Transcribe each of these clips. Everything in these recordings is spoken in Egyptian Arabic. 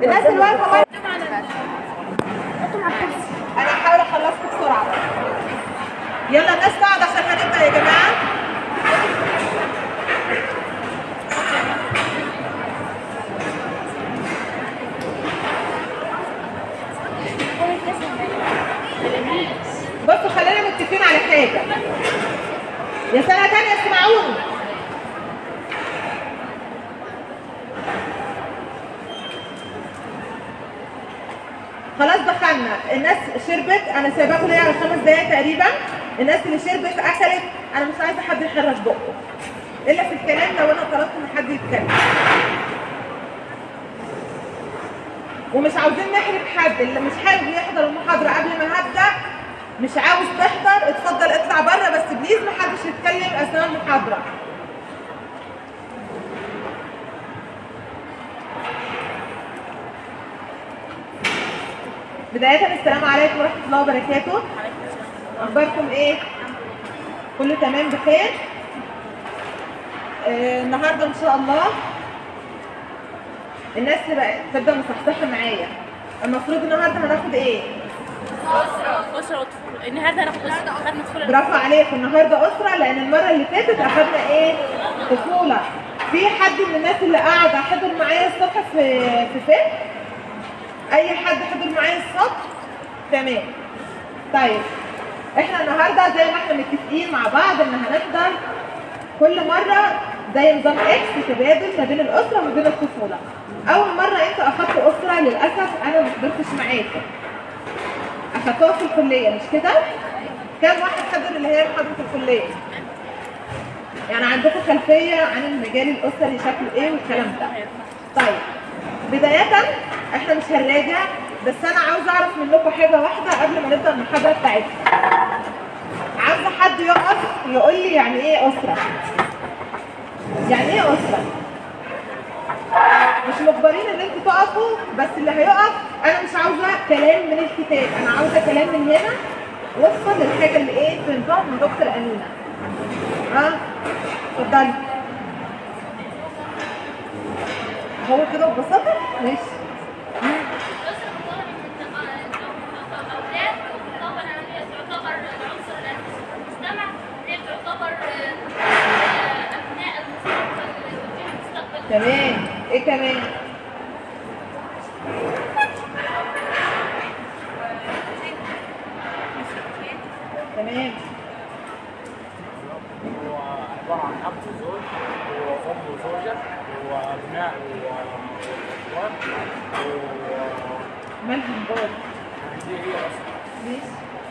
الناس اللي واقفه بره انا هحاول اخلصكم بسرعه يلا الناس تقعد عشان هنبدا يا جماعه بصوا خلينا متفقين على حاجه يا سنه تانية اسمعوني خلاص دخلنا الناس شربت انا سايباكم ليا على خمس دقايق تقريبا الناس اللي شربت اكلت انا مش عايزه حد يحرك بقه الا في الكلام لو انا طلبت ان حد يتكلم ومش عاوزين نحرج حد اللي مش حابب يحضر المحاضره قبل ما هبدا مش عاوز تحضر اتفضل اطلع بره بس بليز ما حدش يتكلم اثناء المحاضره بداية السلام عليكم ورحمة الله وبركاته أخباركم إيه؟ كله تمام بخير؟ آه النهاردة إن شاء الله الناس بقى تبدأ مصحصحة معايا المفروض النهاردة هناخد إيه؟ أسرة أسرة وطفولة النهارده هناخد أسرة خدنا طفولة برافو عليكم النهارده أسرة لأن المرة اللي فاتت أخدنا إيه؟ طفولة في حد من الناس اللي قاعدة حضر معايا الصبح في في فين؟ اي حد حضر معايا الصبح تمام طيب احنا النهارده زي ما احنا متفقين مع بعض ان هنحضر كل مره زي نظام اكس تبادل ما بين الاسره وما بين الطفوله اول مره انت اخدت اسره للاسف انا ما حضرتش معاكم اخدتوها في الكليه مش كده كام واحد حضر اللي هي محاضره الكليه يعني عندكم خلفيه عن المجال الاسري شكله ايه والكلام ده طيب بداية احنا مش هنراجع بس انا عاوز اعرف منكم حاجة واحدة قبل ما نبدأ المحاضرة بتاعتنا عاوزة حد يقف يقول لي يعني ايه أسرة يعني ايه أسرة مش مجبرين ان انتوا تقفوا بس اللي هيقف انا مش عاوزة كلام من الكتاب انا عاوزة كلام من هنا وفقا للحاجة اللي ايه فهمتوها من دكتور أمينة ها اتفضلي هو كده ببساطة ماشي تمام ايه كمان تمام هو عبارة عن أب وزوج وأم وزوجة وأبناء وإخوان مالهم دول ودي هي أسرة ماشي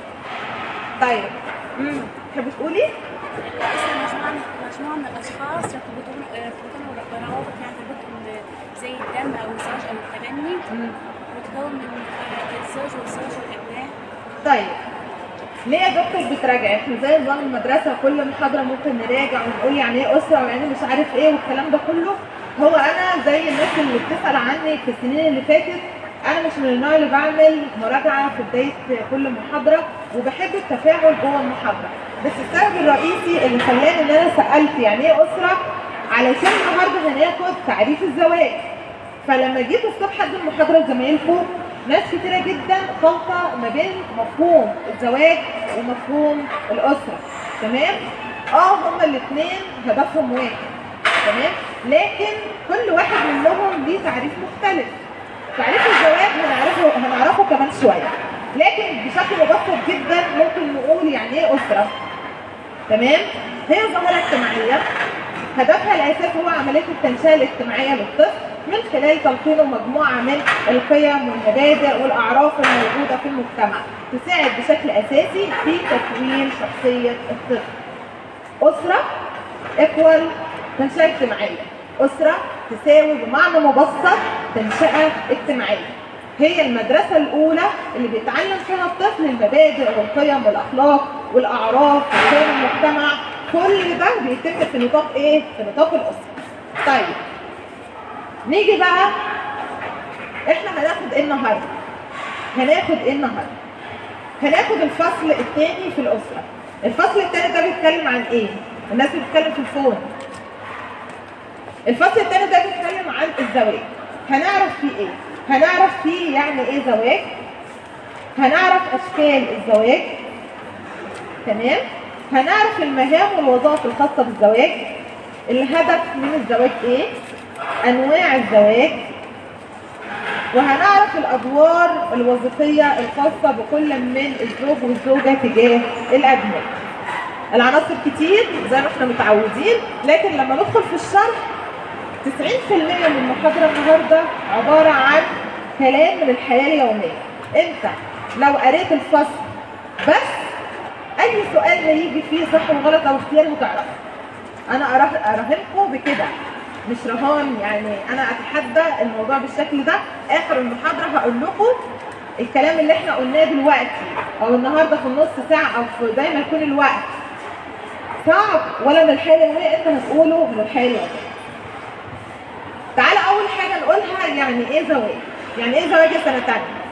طيب امم تحبي تقولي الأسرة مجموعة مجموعة من الأشخاص يرتبطون يرتبطون بروابط يعني تربطهم زي الدم أو الزواج أو التبني وتكون من آه، الزوج والزوجة والأبناء طيب ليه يا دكتور بتراجع احنا زي نظام المدرسه كل محاضره ممكن نراجع ونقول يعني ايه اسره ويعني مش عارف ايه والكلام ده كله هو انا زي الناس اللي بتسال عني في السنين اللي فاتت انا مش من النوع اللي بعمل مراجعه في بدايه كل محاضره وبحب التفاعل جوه المحاضره بس السبب الرئيسي اللي خلاني ان انا سالت يعني ايه اسره علشان النهارده هناخد تعريف الزواج فلما جيت الصبح قبل المحاضره لزمايلكم ناس كتيره جدا خلطه ما بين مفهوم الزواج ومفهوم الاسره تمام اه هما الاثنين هدفهم واحد تمام لكن كل واحد منهم ليه تعريف مختلف تعريف الزواج هنعرفه هنعرفه كمان شويه لكن بشكل مبسط جدا ممكن نقول يعني ايه اسره تمام هي ظاهره اجتماعيه هدفها الاساسي هو عمليه التنشئه الاجتماعيه للطفل من خلال تلقينه مجموعه من القيم والمبادئ والاعراف الموجوده في المجتمع تساعد بشكل اساسي في تكوين شخصيه الطفل. اسره ايكوال تنشئه اجتماعيه. اسره تساوي بمعنى مبسط تنشئه اجتماعيه. هي المدرسة الأولى اللي بيتعلم فيها الطفل المبادئ والقيم والأخلاق والأعراف وقيم المجتمع كل ده بيتم في نطاق إيه؟ في نطاق الأسرة. طيب نيجي بقى احنا هناخد ايه النهارده؟ هناخد ايه النهارده؟ هناخد الفصل الثاني في الاسره. الفصل الثاني ده بيتكلم عن ايه؟ الناس بتتكلم في الفون. الفصل الثاني ده بيتكلم عن الزواج. هنعرف فيه ايه؟ هنعرف فيه يعني ايه زواج هنعرف اشكال الزواج تمام هنعرف المهام والوظائف الخاصة بالزواج الهدف من الزواج ايه انواع الزواج وهنعرف الادوار الوظيفية الخاصة بكل من الزوج والزوجة تجاه الابناء العناصر كتير زي ما احنا متعودين لكن لما ندخل في الشرح 90% من المحاضرة النهاردة عبارة عن كلام من الحياة اليومية انت لو قريت الفصل بس اي سؤال هيجي فيه صح وغلط او اختيار هتعرفه انا أراه- اراهنكم بكده مش رهان يعني انا اتحدى الموضوع بالشكل ده اخر المحاضره هقول لكم الكلام اللي احنا قلناه دلوقتي او النهارده في النص ساعه او في زي ما يكون الوقت صعب ولا من الحياه اليوميه انت هتقوله من الحياه اليوميه تعالى اول حاجه نقولها يعني ايه زواج يعني ايه زواج يا سنه تانية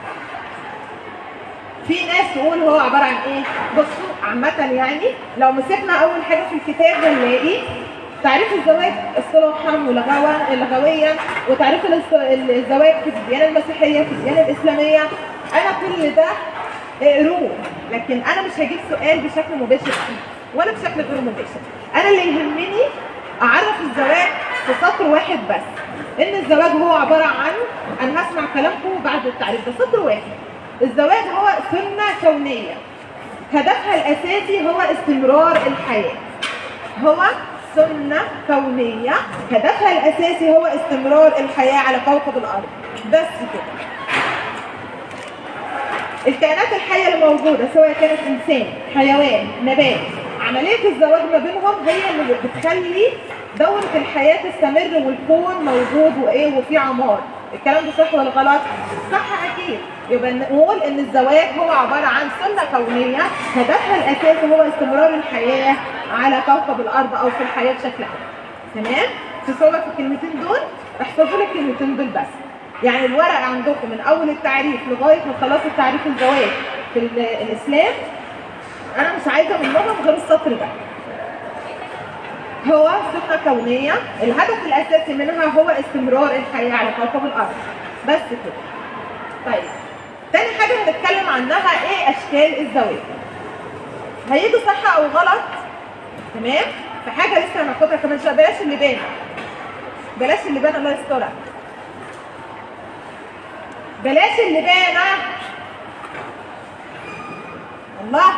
في ناس تقول هو عباره عن ايه بصوا عامه يعني لو مسكنا اول حاجه في الكتاب هنلاقي تعريف الزواج اصطلاحا ولغوا لغويا وتعريف الاص- الزواج في الديانه المسيحيه في الديانه الاسلاميه انا كل ده اقروه لكن انا مش هجيب سؤال بشكل مباشر فيه ولا بشكل غير مباشر انا اللي يهمني اعرف الزواج في سطر واحد بس ان الزواج هو عباره عن انا هسمع كلامكم بعد التعريف ده سطر واحد الزواج هو سنه كونيه هدفها الاساسي هو استمرار الحياه هو سنة كونية هدفها الأساسي هو استمرار الحياة على كوكب الأرض بس كده الكائنات الحية اللي موجودة سواء كانت إنسان حيوان نبات عملية الزواج ما بينهم هي اللي بتخلي دورة الحياة تستمر والكون موجود وإيه وفي عمار الكلام ده صح ولا غلط؟ صح أكيد يبقى نقول إن الزواج هو عبارة عن سنة كونية هدفها الأساسي هو استمرار الحياة على كوكب الأرض أو في الحياة بشكل عام تمام؟ في صعوبة في الكلمتين دول احفظوا لي الكلمتين دول بس يعني الورقة عندكم من أول التعريف لغاية ما خلصوا تعريف الزواج في ال- الإسلام أنا مش عايزة منهم غير السطر ده هو سنة كونية الهدف الأساسي منها هو استمرار الحياة على كوكب الأرض بس كده طيب تاني حاجة هنتكلم عنها إيه أشكال الزواج هيجي صح أو غلط تمام في حاجة لسه هناخدها كمان شوية بلاش اللبانة بلاش اللبانة الله يسترها بلاش اللبانة الله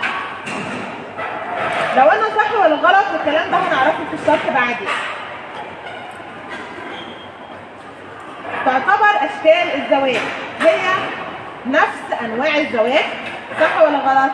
لو انا صح ولا غلط والكلام ده هنعرفه في الشرح بعدين تعتبر اشكال الزواج هي نفس انواع الزواج صح ولا غلط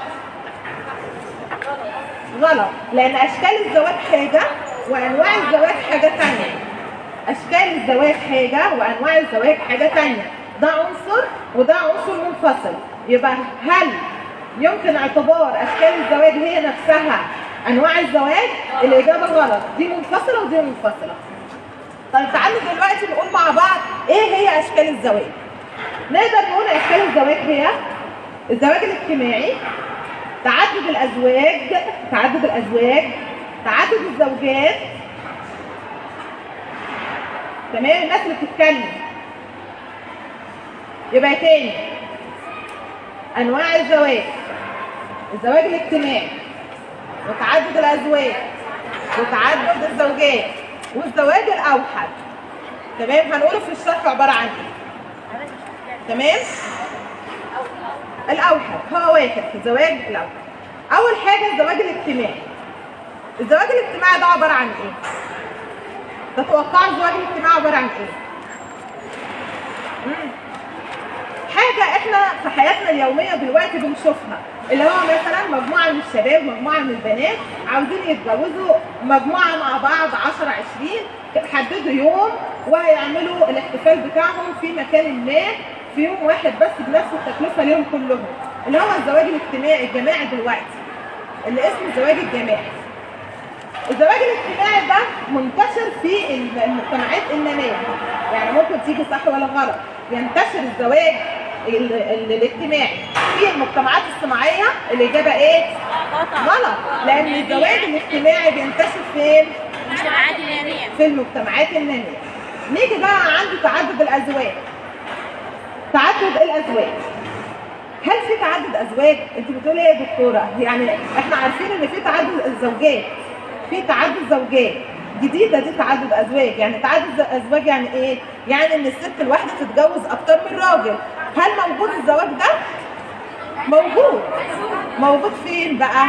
غلط لان اشكال الزواج حاجه وانواع الزواج حاجه تانية اشكال الزواج حاجه وانواع الزواج حاجه تانية ده عنصر وده عنصر منفصل يبقى هل يمكن اعتبار اشكال الزواج هي نفسها انواع الزواج الاجابه غلط دي منفصله ودي منفصله طيب تعالوا دلوقتي نقول مع بعض ايه هي اشكال الزواج نقدر نقول اشكال الزواج هي الزواج الاجتماعي تعدد الازواج تعدد الازواج تعدد الزوجات تمام الناس اللي بتتكلم يبقى تاني انواع الزواج الزواج الاجتماعي وتعدد الازواج وتعدد الزوجات والزواج الاوحد تمام هنقوله في الشرح عباره عن ايه تمام الاوحد هو واحد في الزواج الاوحد اول حاجه الزواج الاجتماعي الزواج الاجتماعي ده عباره عن ايه تتوقعوا الزواج الاجتماعي عباره عن ايه مم. حاجه احنا في حياتنا اليوميه دلوقتي بنشوفها اللي هو مثلا مجموعه من الشباب مجموعه من البنات عاوزين يتجوزوا مجموعه مع بعض 10 20 حددوا يوم وهيعملوا الاحتفال بتاعهم في مكان ما في يوم واحد بس بنفس التكلفه ليهم كلهم اللي هو الزواج الاجتماعي الجماعي دلوقتي اللي اسمه الزواج الجماعي الزواج الاجتماعي ده منتشر في المجتمعات النامية يعني ممكن تيجي صح ولا غلط ينتشر الزواج ال- ال- الاجتماعي في المجتمعات الصناعية الإجابة إيه؟ غلط لأن الزواج الاجتماعي بينتشر فين؟ مجتمعات النامية في المجتمعات النامية نيجي بقى عند تعدد الأزواج تعدد الازواج هل في تعدد ازواج انت بتقولي ايه يا دكتوره يعني احنا عارفين ان في تعدد الزوجات في تعدد زوجات جديده دي تعدد ازواج يعني تعدد ازواج يعني ايه يعني ان الست الواحده تتجوز اكتر من راجل هل موجود الزواج ده موجود موجود فين بقى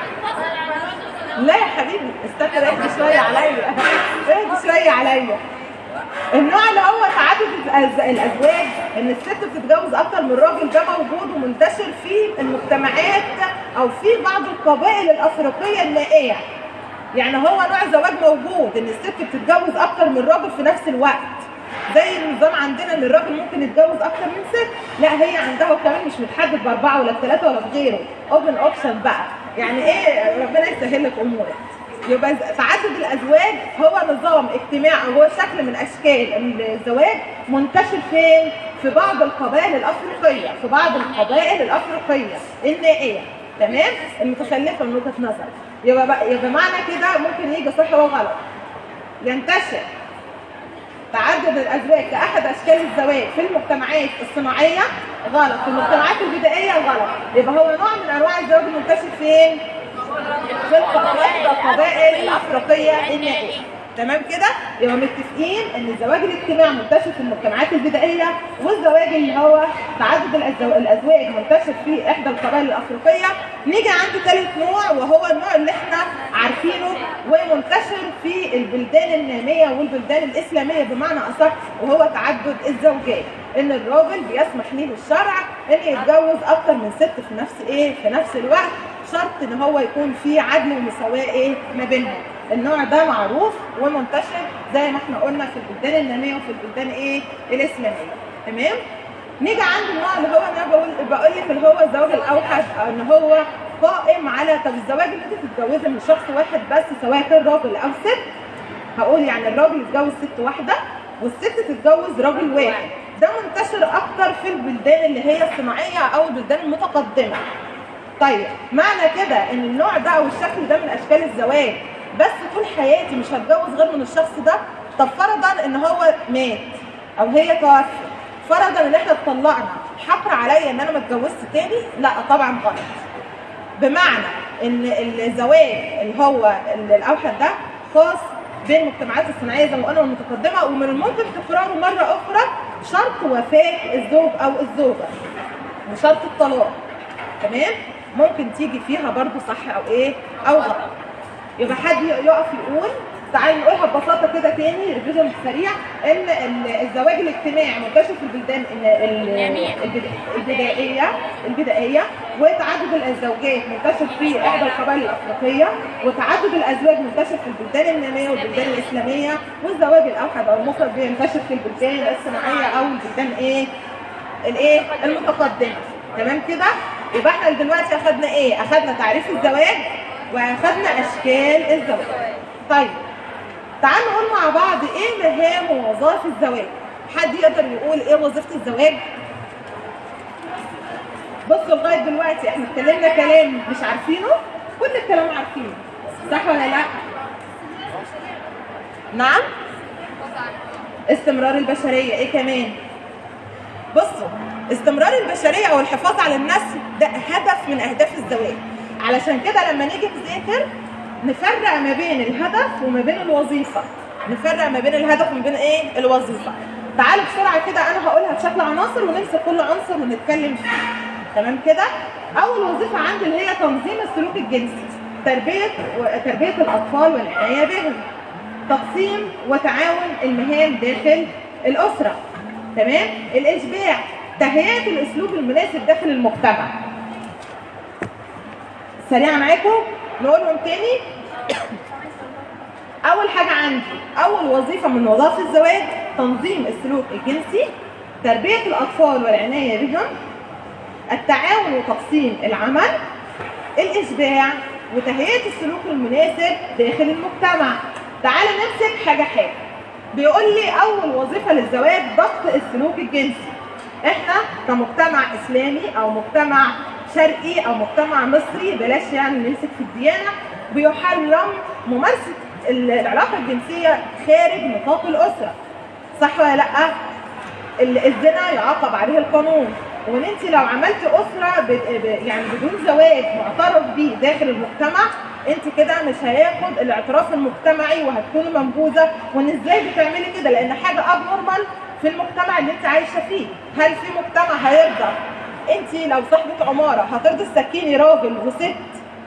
لا يا حبيبي استنى اهدي شويه عليا اهدي شويه عليا النوع اللي هو تعدد الأز- الازواج ان الست بتتجوز اكتر من راجل ده موجود ومنتشر في المجتمعات او في بعض القبائل الافريقيه النائيه يعني هو نوع زواج موجود ان الست بتتجوز اكتر من راجل في نفس الوقت زي النظام عندنا ان الراجل ممكن يتجوز اكتر من ست لا هي عندها كمان مش متحدد باربعه ولا بثلاثه ولا بغيره اوبن اوبشن بقى يعني ايه ربنا يسهل لك امورك يبقى ز- تعدد الازواج هو نظام اجتماعي هو شكل من اشكال الزواج منتشر فين؟ في بعض القبائل الافريقيه في بعض القبائل الافريقيه النائيه تمام؟ المتخلفه من وجهه نظر يبقى بقى يبقى معنى كده ممكن يجي صح وغلط ينتشر تعدد الازواج كاحد اشكال الزواج في المجتمعات الصناعيه غلط في المجتمعات البدائيه غلط يبقى هو نوع من انواع الزواج المنتشر فين في القبائل القبائل الافريقيه النائيه تمام كده يبقى متفقين ان الزواج الاجتماعي منتشر في المجتمعات البدائيه والزواج اللي هو تعدد الأزو- الازواج منتشر في احدى القبائل الافريقيه نيجي عند ثالث نوع وهو النوع اللي احنا عارفينه ومنتشر في البلدان الناميه والبلدان الاسلاميه بمعنى اصح وهو تعدد الزوجات ان الراجل بيسمح ليه الشرع ان يتجوز اكتر من ست في نفس ايه في نفس الوقت شرط ان هو يكون في عدل ومساواه ايه ما بينهم النوع ده معروف ومنتشر زي ما احنا قلنا في البلدان الناميه وفي البلدان ايه الاسلاميه تمام نيجي عند النوع اللي هو انا بقول بقول لك اللي هو الزواج الاوحد أو ان هو قائم على طب الزواج اللي انت تتجوزي من شخص واحد بس سواء كان راجل او ست هقول يعني الراجل يتجوز ست واحده والست تتجوز راجل واحد ده منتشر اكتر في البلدان اللي هي الصناعيه او البلدان المتقدمه طيب معنى كده ان النوع ده او الشكل ده من اشكال الزواج بس طول حياتي مش هتجوز غير من الشخص ده طب فرضا ان هو مات او هي توفت فرضا ان احنا اتطلقنا حقر عليا ان انا ما اتجوزت تاني لا طبعا غلط بمعنى ان الزواج اللي هو الاوحد ده خاص بين المجتمعات الصناعيه زي ما قلنا والمتقدمه ومن الممكن تكراره مره اخرى شرط وفاه الزوج او الزوجه وشرط الطلاق تمام ممكن تيجي فيها برضو صح او ايه او غلط يبقى حد يقف يقول تعالوا نقولها ببساطه كده تاني ريفيجن سريع ان ال- الزواج الاجتماعي منتشر في البلدان ال- ال- البد- البدائيه البدائيه وتعدد الزوجات منتشر في احدى القبائل الافريقيه وتعدد الازواج منتشر في البلدان الناميه والبلدان الاسلاميه والزواج الاوحد او المفرد بينتشر في البلدان الصناعيه او البلدان ايه الايه المتقدمه تمام كده يبقى احنا دلوقتي اخدنا ايه اخدنا تعريف الزواج واخدنا اشكال الزواج طيب تعالوا نقول مع بعض ايه مهام ووظائف الزواج حد يقدر يقول ايه وظيفه الزواج بصوا لغايه دلوقتي احنا اتكلمنا كلام مش عارفينه كل الكلام عارفينه صح ولا لا نعم استمرار البشريه ايه كمان بصوا استمرار البشريه او الحفاظ على النسل ده هدف من اهداف الزواج علشان كده لما نيجي نذاكر نفرق ما بين الهدف وما بين الوظيفه نفرق ما بين الهدف وما بين ايه الوظيفه تعالوا بسرعه كده انا هقولها بشكل عناصر ونمسك كل عنصر ونتكلم فيه تمام كده اول وظيفه عندي اللي هي تنظيم السلوك الجنسي تربيه تربيه الاطفال والعنايه بهم تقسيم وتعاون المهام داخل الاسره تمام الاشباع تهيئه الاسلوب المناسب داخل المجتمع سريعا معاكم نقولهم تاني اول حاجه عندي اول وظيفه من وظائف الزواج تنظيم السلوك الجنسي تربيه الاطفال والعنايه بهم التعاون وتقسيم العمل الاشباع وتهيئه السلوك المناسب داخل المجتمع تعال نمسك حاجه حاجه بيقول لي اول وظيفه للزواج ضبط السلوك الجنسي احنا كمجتمع اسلامي او مجتمع شرقي او مجتمع مصري بلاش يعني نمسك في الديانه بيحرم ممارسه العلاقه الجنسيه خارج نطاق الاسره صح ولا لا ال- الزنا يعاقب عليه القانون وان انت لو عملت اسره ب... ب... يعني بدون زواج معترف به داخل المجتمع انت كده مش هياخد الاعتراف المجتمعي وهتكوني منبوذه وان ازاي بتعملي كده لان حاجه اب نورمال في المجتمع اللي انت عايشه فيه هل في مجتمع هيرضى انت لو صاحبه عماره هترضي تسكني راجل وست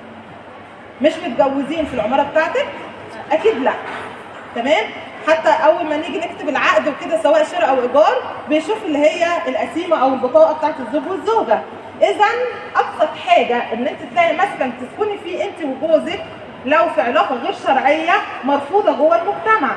مش متجوزين في العماره بتاعتك اكيد لا تمام حتى اول ما نيجي نكتب العقد وكده سواء شراء او ايجار بيشوف اللي هي القسيمه او البطاقه بتاعت الزوج والزوجه اذا ابسط حاجه ان انت تلاقي مسكن تسكني فيه انت وجوزك لو في علاقه غير شرعيه مرفوضه جوه المجتمع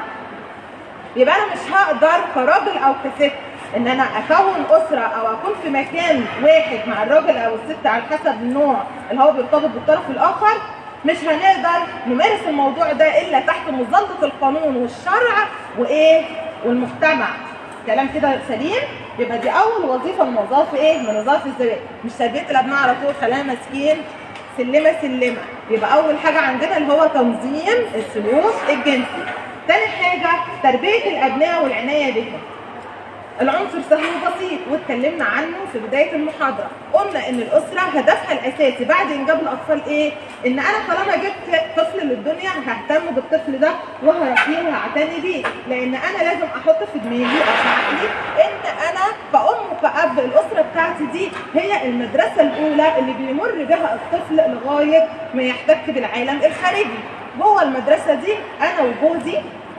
يبقى انا مش هقدر كراجل او كست ان انا اكون اسره او اكون في مكان واحد مع الراجل او الست على حسب النوع اللي هو بيرتبط بالطرف الاخر مش هنقدر نمارس الموضوع ده الا تحت مظله القانون والشرع وايه والمجتمع كلام كده سليم يبقى دي اول وظيفه من وظائف ايه من وظائف الزواج مش تربيه الابناء على طول خلاها ماسكين سلمه سلمه يبقى اول حاجه عندنا اللي هو تنظيم السلوك الجنسي تاني حاجه تربيه الابناء والعنايه بهم العنصر سهل وبسيط واتكلمنا عنه في بدايه المحاضره قلنا ان الاسره هدفها الاساسي بعد انجاب الاطفال ايه ان انا طالما جبت طفل للدنيا ههتم بالطفل ده وهربيه وهعتني بيه لان انا لازم احط في دماغي او في عقلي ان انا كأم وكأب الاسره بتاعتي دي هي المدرسه الاولى اللي بيمر بها الطفل لغايه ما يحتك بالعالم الخارجي جوه المدرسه دي انا وجوزي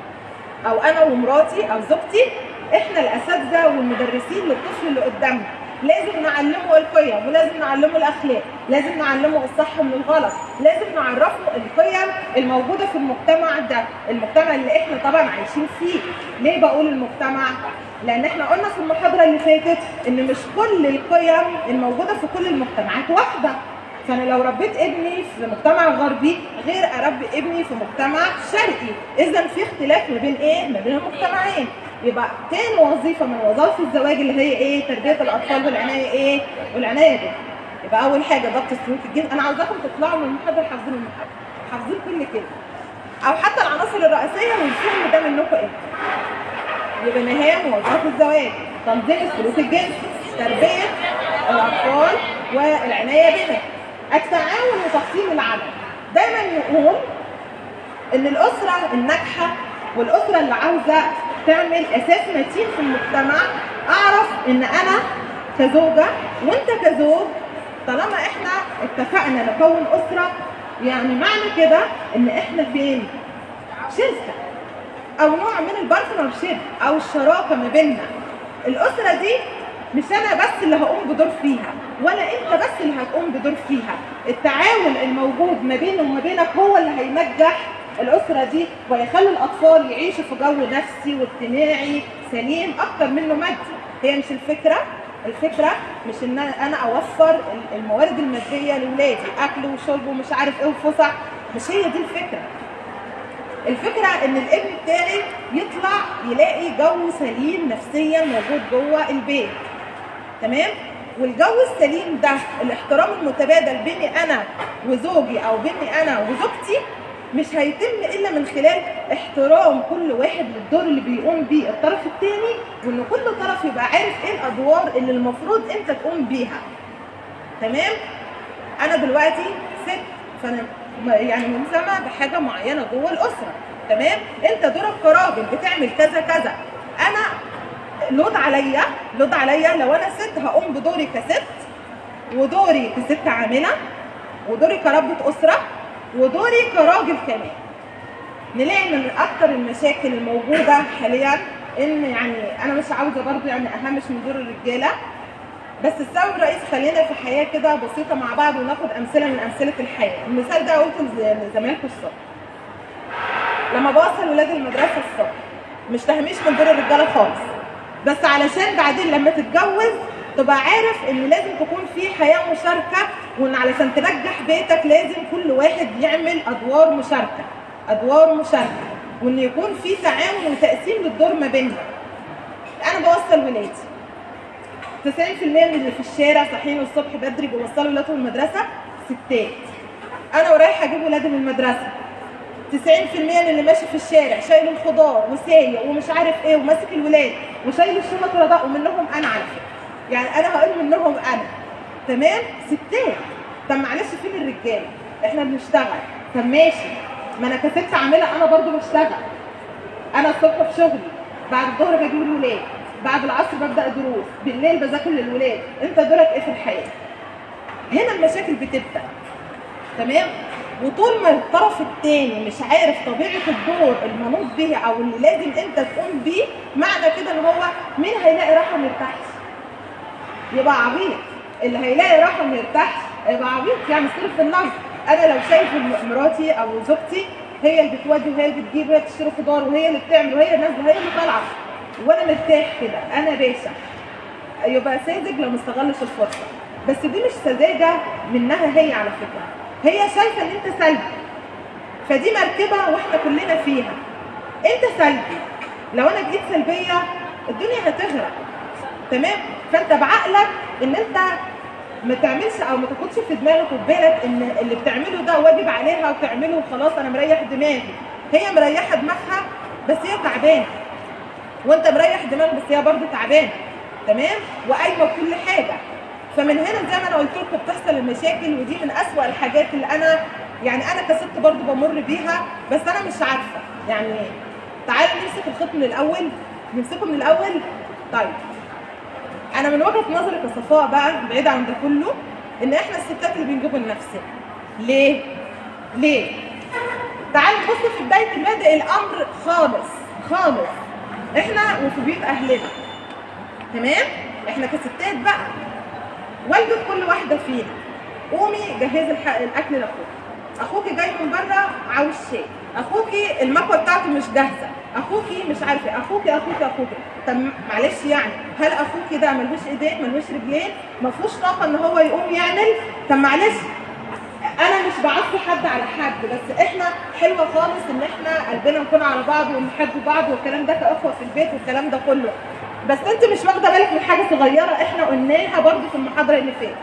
او انا ومراتي او زوجتي احنا الاساتذه والمدرسين للطفل اللي قدامنا لازم نعلمه القيم ولازم نعلمه الاخلاق لازم نعلمه الصح من الغلط لازم نعرفه القيم الموجوده في المجتمع ده المجتمع اللي احنا طبعا عايشين فيه ليه بقول المجتمع لان احنا قلنا في المحاضره اللي فاتت ان مش كل القيم الموجوده في كل المجتمعات واحده فانا لو ربيت ابني في مجتمع غربي غير اربي ابني في مجتمع شرقي اذا في اختلاف ما بين ايه ما بين المجتمعين يبقى تاني وظيفه من وظائف الزواج اللي هي ايه تربيه الاطفال والعنايه ايه والعنايه بهم يبقى اول حاجه ضبط السلوك الجنسي انا عاوزاكم تطلعوا من المحاضره حافظين المحاضره حافظين كل كلمه او حتى العناصر الرئيسيه والفهم ده منكم انتوا يبقى مهام وظائف الزواج تنظيم السلوك الجنسي تربيه الاطفال والعنايه بهم التعاون وتقسيم العمل دايما نقول ان الاسره الناجحه والاسره اللي عاوزه تعمل اساس متين في المجتمع اعرف ان انا كزوجه وانت كزوج طالما احنا اتفقنا نكون اسره يعني معنى كده ان احنا فين شركه او نوع من البارتنر شيب او الشراكه ما بيننا الاسره دي مش انا بس اللي هقوم بدور فيها ولا انت بس اللي هتقوم بدور فيها التعاون الموجود ما بيني وما بينك هو اللي هينجح الاسره دي ويخلي الاطفال يعيشوا في جو نفسي واجتماعي سليم اكتر منه مادي هي مش الفكره الفكره مش ان انا اوفر الموارد الماديه لاولادي اكل وشرب ومش عارف ايه وفسح مش هي دي الفكره الفكره ان الابن بتاعي يطلع يلاقي جو سليم نفسيا موجود جوه البيت تمام والجو السليم ده الاحترام المتبادل بيني انا وزوجي او بيني انا وزوجتي مش هيتم الا من خلال احترام كل واحد للدور اللي بيقوم بيه الطرف الثاني وان كل طرف يبقى عارف ايه الادوار اللي المفروض انت تقوم بيها تمام انا دلوقتي ست فانا م- يعني ملزمه بحاجه معينه جوه الاسره تمام انت دورك كراجل بتعمل كذا كذا انا لود عليا لود عليا لو انا ست هقوم بدوري كست ودوري كست عامله ودوري كربة اسره ودوري كراجل كمان نلاقي من اكتر المشاكل الموجوده حاليا ان يعني انا مش عاوزه برضو يعني اهمش من دور الرجاله بس السبب الرئيسي خلينا في حياه كده بسيطه مع بعض وناخد امثله من امثله الحياه المثال ده قلته لز- لزمايلكم الصبح لما بوصل ولاد المدرسه الصبح مش تهميش من دور الرجاله خالص بس علشان بعدين لما تتجوز تبقى عارف ان لازم تكون في حياه مشاركه وان علشان تنجح بيتك لازم كل واحد يعمل ادوار مشاركه ادوار مشاركه وان يكون في تعاون وتقسيم للدور ما بيننا انا بوصل ولادي 90% من اللي في الشارع صاحيين الصبح بدري بيوصلوا ولادهم المدرسه ستات انا ورايحه اجيب ولادي من المدرسه 90% من اللي ماشي في الشارع شايل الخضار وسايق ومش عارف ايه وماسك الولاد وشايل الشنط رضاء ومنهم انا على فكره يعني انا هقول منهم انا تمام ستات طب معلش فين الرجاله احنا بنشتغل طب ماشي ما انا كست عامله انا برضو بشتغل انا الصبح في شغلي بعد الظهر بجيب الولاد بعد العصر ببدا دروس بالليل بذاكر للولاد انت دورك ايه في الحياه هنا المشاكل بتبدا تمام وطول ما الطرف الثاني مش عارف طبيعه الدور المنوط به او اللي لازم انت تقوم بيه معنى كده ان هو مين هيلاقي راحه ما يرتاحش يبقى عبيط اللي هيلاقي راحه ما يرتاحش يبقى عبيط يعني صرف النظر انا لو شايف إن مراتي او زوجتي هي اللي بتودي وهي اللي بتجيب وهي بتشتري خضار وهي اللي بتعمل وهي نازله وهي اللي طالعه وانا مرتاح كده انا باشا يبقى ساذج لو ما استغلش الفرصه بس دي مش سذاجه منها هي على فكره هي شايفه ان انت سلبي فدي مركبه واحنا كلنا فيها انت سلبي لو انا جيت سلبيه الدنيا هتغرق تمام فانت بعقلك ان انت ما تعملش او ما تاخدش في دماغك وبالك ان اللي بتعمله ده واجب عليها وتعمله وخلاص انا مريح دماغي هي مريحه دماغها بس هي تعبانه وانت مريح دماغك بس هي برضه تعبانه تمام وقايمه بكل حاجه فمن هنا زي ما انا قلت لكم بتحصل المشاكل ودي من اسوأ الحاجات اللي انا يعني انا كست برضه بمر بيها بس انا مش عارفه يعني تعالوا نمسك الخط من الاول نمسكه من الاول طيب انا من وجهه نظري كصفاء بقى بعيد عن ده كله ان احنا الستات اللي بنجيبه لنفسنا ليه ليه تعالوا نبص في بدايه مبادئ الامر خالص خالص احنا وفي بيوت اهلنا تمام احنا كستات بقى والدة كل واحده فينا قومي جهزي الح- الاكل لاخوك اخوكي جاي من بره عاوز شاي اخوكي المكوه بتاعته مش جاهزه اخوكي مش عارفه إيه. اخوكي اخوكي اخوكي طب معلش يعني هل اخوكي ده ملوش ايدين ملوش رجلين ما فيهوش طاقه ان هو يقوم يعمل طب معلش انا مش بعصي حد على حد بس احنا حلوه خالص ان احنا قلبنا نكون على بعض ونحب بعض والكلام ده كاخوه في البيت والكلام ده كله بس انت مش واخده بالك من حاجه صغيره احنا قلناها برضو في المحاضره اللي فاتت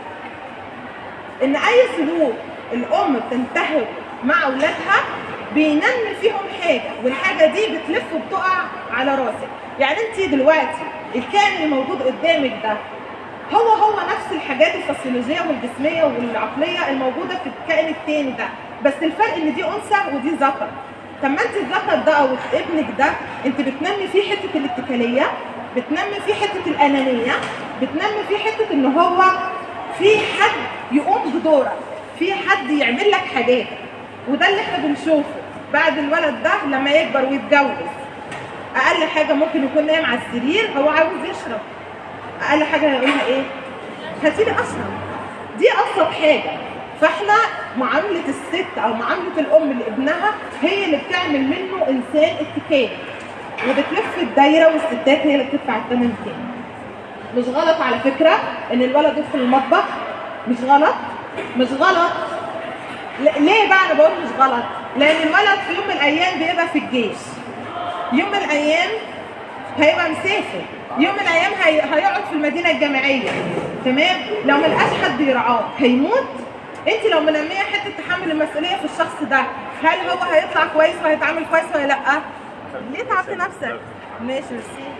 ان اي سلوك الام بتنتهج مع اولادها بينمي فيهم حاجه والحاجه دي بتلف وبتقع على راسك يعني انت دلوقتي الكائن اللي موجود قدامك ده هو هو نفس الحاجات الفسيولوجيه والجسميه والعقليه الموجوده في الكائن التاني ده بس الفرق ان دي انثى ودي ذكر طب ما انت الذكر ده او ابنك ده انت بتنمي فيه حته الاتكاليه بتنمي فيه حته الانانيه بتنمي فيه حته ان هو في حد يقوم بدورك في حد يعمل لك حاجات وده اللي احنا بنشوفه بعد الولد ده لما يكبر ويتجوز اقل حاجه ممكن يكون نايم على السرير هو عاوز يشرب اقل حاجه هيقولها ايه هاتي لي اشرب دي ابسط حاجه فاحنا معامله الست او معامله الام لابنها هي اللي بتعمل منه انسان اتكالي وبتلف الدايره والستات هي اللي بتدفع الثمن تاني مش غلط على فكره ان الولد يدخل المطبخ مش غلط مش غلط ل- ليه بقى انا بقول مش غلط لان الولد في يوم من الايام بيبقى في الجيش يوم من الايام هيبقى مسافر يوم من الايام هي... هيقعد في المدينه الجامعيه تمام لو ما لقاش حد يرعاه هيموت انت لو منميه حته تحمل المسؤوليه في الشخص ده هل هو هيطلع كويس وهيتعامل كويس ولا لا ليه تعبت نفسك ماشي ميرسي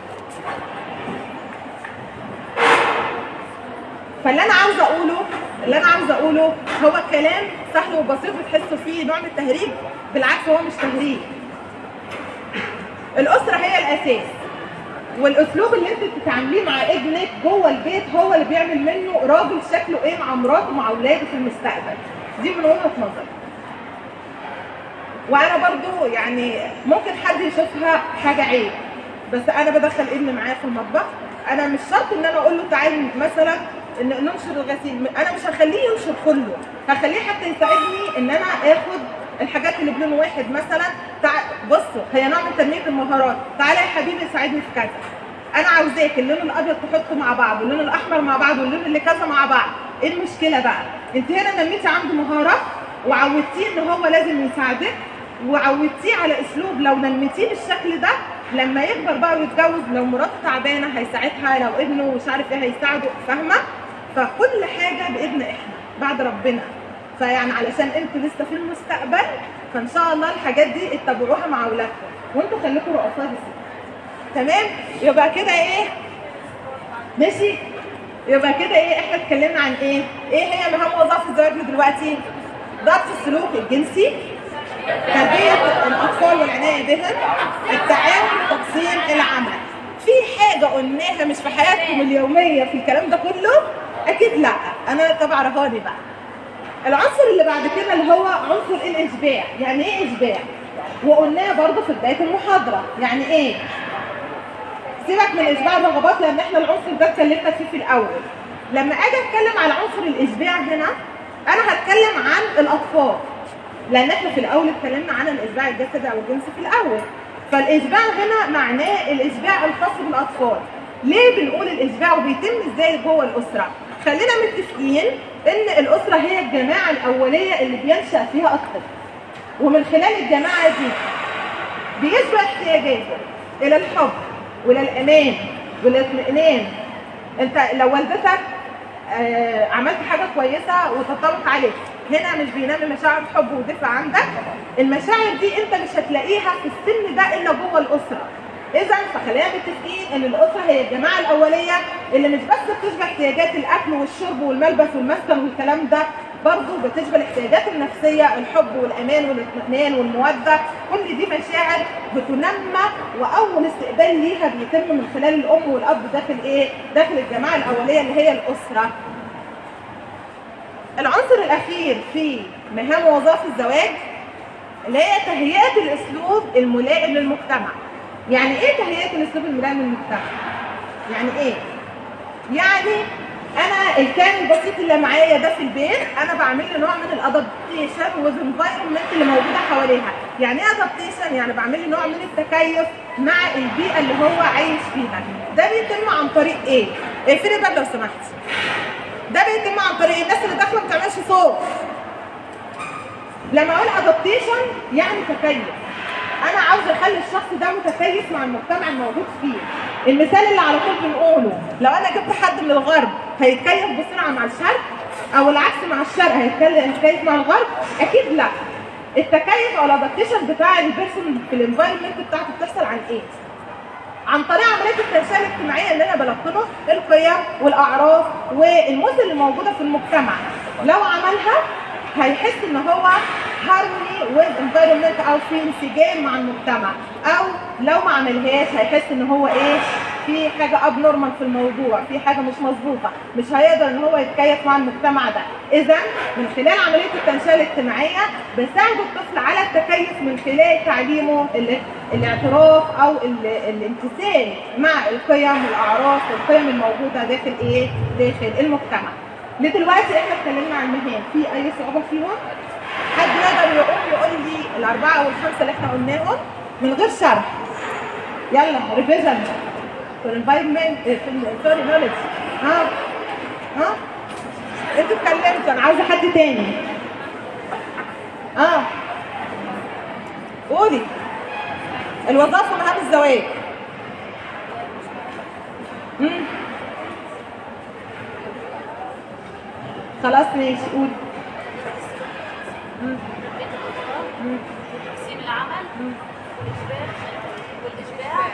فاللي انا عاوزه اقوله اللي انا عاوزه اقوله هو كلام سهل وبسيط بتحسوا فيه نوع من التهريج بالعكس هو مش تهريج الاسره هي الاساس والاسلوب اللي انت بتتعامليه مع ابنك جوه البيت هو اللي بيعمل منه راجل شكله ايه مع مراته ومع اولاده في المستقبل دي من وجهه نظري وانا برضو يعني ممكن حد يشوفها حاجه عيب بس انا بدخل ابني معايا في المطبخ انا مش شرط ان انا اقول له تعالى مثلا ان ننشر الغسيل انا مش هخليه ينشر كله هخليه حتى يساعدني ان انا اخد الحاجات اللي بلون واحد مثلا تع... بصوا هي نوع من تنميه المهارات تعالى يا حبيبي ساعدني في كذا انا عاوزاك اللون الابيض تحطه مع بعض واللون الاحمر مع بعض واللون اللي كذا مع بعض ايه المشكله بقى انت هنا نميتي عنده مهاره وعودتيه ان هو لازم يساعدك وعودتيه على اسلوب لو نميتيه بالشكل ده لما يكبر بقى ويتجوز لو مراته تعبانه هيساعدها لو ابنه مش عارف ايه هيساعده فاهمه فكل حاجه باذن احنا بعد ربنا فيعني علشان انتوا لسه في المستقبل فان شاء الله الحاجات دي اتبعوها مع اولادكم وانتوا خليكم رؤساء بالست تمام يبقى كده ايه ماشي يبقى كده ايه احنا اتكلمنا عن ايه ايه هي مهام وظائف الزواج دلوقتي ضبط السلوك الجنسي تربية الأطفال والعناية بهم التعاون وتقسيم العمل في حاجة قلناها مش في حياتكم اليومية في الكلام ده كله أكيد لا أنا طب عرفاني بقى العنصر اللي بعد كده اللي هو عنصر الإشباع يعني إيه إشباع؟ وقلناه برضه في بداية المحاضرة يعني إيه؟ سيبك من اشباع الرغبات لان احنا العنصر ده اتكلمنا فيه في الاول لما اجي اتكلم على عنصر الاشباع هنا انا هتكلم عن الاطفال لان احنا في الاول اتكلمنا عن الاشباع الجسدي او الجنسي في الاول فالاشباع هنا معناه الاشباع الخاص بالاطفال ليه بنقول الاشباع وبيتم ازاي جوه الاسره خلينا متفقين ان الاسره هي الجماعه الاوليه اللي بينشا فيها الطفل ومن خلال الجماعه دي بيشبع احتياجاته الى الحب والى الامان والاطمئنان انت لو والدتك آه، عملت حاجه كويسه وتطلق عليك هنا مش بينام مشاعر حب ودفء عندك المشاعر دي انت مش هتلاقيها في السن ده الا جوه الاسره اذا فخلينا متفقين ان الاسره هي الجماعه الاوليه اللي مش بس بتشبع احتياجات الاكل والشرب والملبس والمسكن والكلام ده برضه بتشبع الاحتياجات النفسيه الحب والامان والاطمئنان والموده كل دي مشاعر بتنمى واول استقبال ليها بيتم من خلال الام والاب داخل ايه؟ داخل الجماعه الاوليه اللي هي الاسره. العنصر الاخير في مهام وظائف الزواج اللي هي تهيئه الاسلوب الملائم للمجتمع. يعني ايه تهيئه الاسلوب الملائم للمجتمع؟ يعني ايه؟ يعني انا الكائن البسيط اللي معايا ده في البيت انا بعمل له نوع من الادابتيشن والانفايرمنت اللي موجوده حواليها يعني ايه ادابتيشن يعني بعمل له نوع من التكيف مع البيئه اللي هو عايش فيها ده بيتم عن طريق ايه اقفلي الباب لو سمحتي ده بيتم عن طريق الناس اللي داخله ما بتعملش صوت لما اقول ادابتيشن يعني تكيف انا عاوز اخلي الشخص ده متكيف مع المجتمع الموجود فيه المثال اللي على طول بنقوله لو انا جبت حد من الغرب هيتكيف بسرعه مع الشرق او العكس مع الشرق هيتكلم- هيتكيف مع الغرب اكيد لا التكيف او الادابتيشن بتاع البيرسون في الانفايرمنت بتاعته بتحصل عن ايه عن طريق عمليه التنشئه الاجتماعيه اللي انا بلقنه القيم والاعراف والمثل اللي موجوده في المجتمع لو عملها هيحس ان هو هارموني وذ انفايرمنت او في انسجام مع المجتمع او لو ما عملهاش هيحس ان هو ايه في حاجه اب نورمال في الموضوع في حاجه مش مظبوطه مش هيقدر ان هو يتكيف مع المجتمع ده اذا من خلال عمليه التنشئه الاجتماعيه بساعد الطفل على التكيف من خلال تعليمه ال- الاعتراف او ال- الامتثال مع القيم والاعراف والقيم الموجوده داخل ايه داخل المجتمع لدلوقتي احنا اتكلمنا عن المهام في اي صعوبه فيهم حد يقدر يقوم يقول لي الاربعه او الخمسه اللي احنا قلناهم من غير شرح يلا ريفيجن في الانفايرمنت في سوري نولج ها ها انتوا اتكلمتوا انا عاوزه حد تاني اه قولي الوظائف ومهام الزواج مم. خلاص ماشي قولي مم. مم. تقسيم العمل والإشباع والإشباع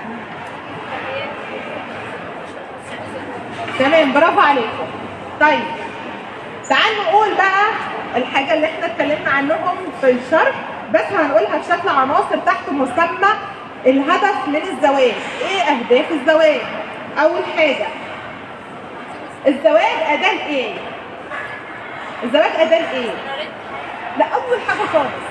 تمام برافو عليكم طيب تعالوا نقول بقى الحاجة اللي احنا اتكلمنا عنهم في الشرح بس هنقولها بشكل عناصر تحت مسمى الهدف من الزواج ايه اهداف الزواج اول حاجة الزواج اداة ايه الزواج اداة ايه لا اول حاجة خالص